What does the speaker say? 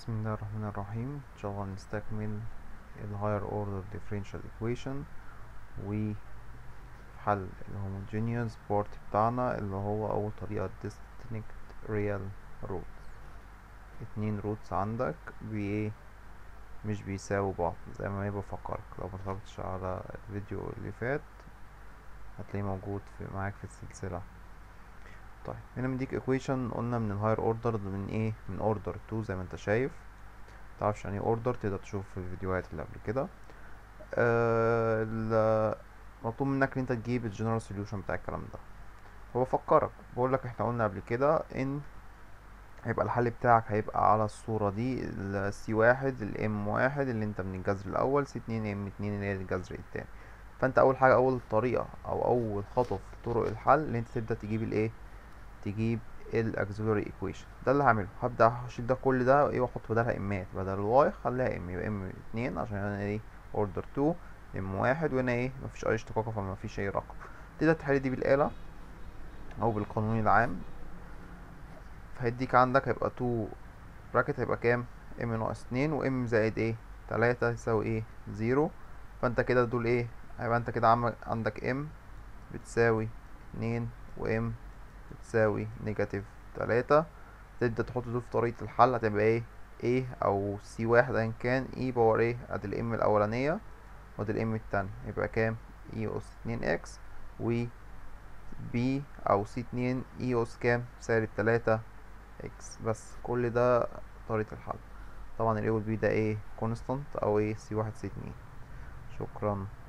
بسم الله الرحمن الرحيم ان شاء الله نستكمل ال higher order differential equation و حل ال homogeneous part بتاعنا اللي هو اول طريقة distinct real roots اتنين roots عندك بي مش بيساووا بعض زي ما هي بفكرك لو متفرجتش على الفيديو اللي فات هتلاقيه موجود في معاك في السلسلة طيب هنا مديك equation قلنا من الهاير اوردر من ايه من اوردر 2 زي ما انت شايف متعرفش يعني ايه اوردر تقدر تشوف في الفيديوهات اللي قبل كده آه مطلوب منك ان انت تجيب الجنرال سوليوشن بتاع الكلام ده هو فكرك بقول لك احنا قلنا قبل كده ان هيبقى الحل بتاعك هيبقى على الصورة دي السي واحد الام واحد اللي انت من الجذر الاول سي اتنين ام اتنين اللي هي الجذر التاني فانت اول حاجة اول طريقة او اول خطوة في طرق الحل ان انت تبدأ تجيب الايه تجيب الاكسلري ايكويشن ده اللي هعمله هبدا هشيل ده كل ده ايه واحط بدلها امات بدل الواي خليها ام يبقى ام اتنين عشان انا ايه اوردر تو ام واحد وهنا ايه مفيش اي اشتقاق فمفيش اي رقم تقدر تحل دي بالاله او بالقانون العام فهيديك عندك هيبقى تو براكت هيبقى كام ام ناقص اتنين وام زائد ايه تلاتة يساوي ايه زيرو فانت كده دول ايه هيبقى انت كده عندك ام بتساوي اتنين وام بتساوي نيجاتيف تلاتة تبدأ تحط دول في طريقة الحل هتبقى ايه A أو C واحد أيا كان E باور ايه ادي الام الأولانية وادي الام التانية يبقى كام E أس اتنين اكس و B أو C اتنين E أس كام سالب تلاتة اكس بس كل ده طريقة الحل طبعا ال A وال B ده ايه كونستانت أو ايه C واحد C اتنين شكرا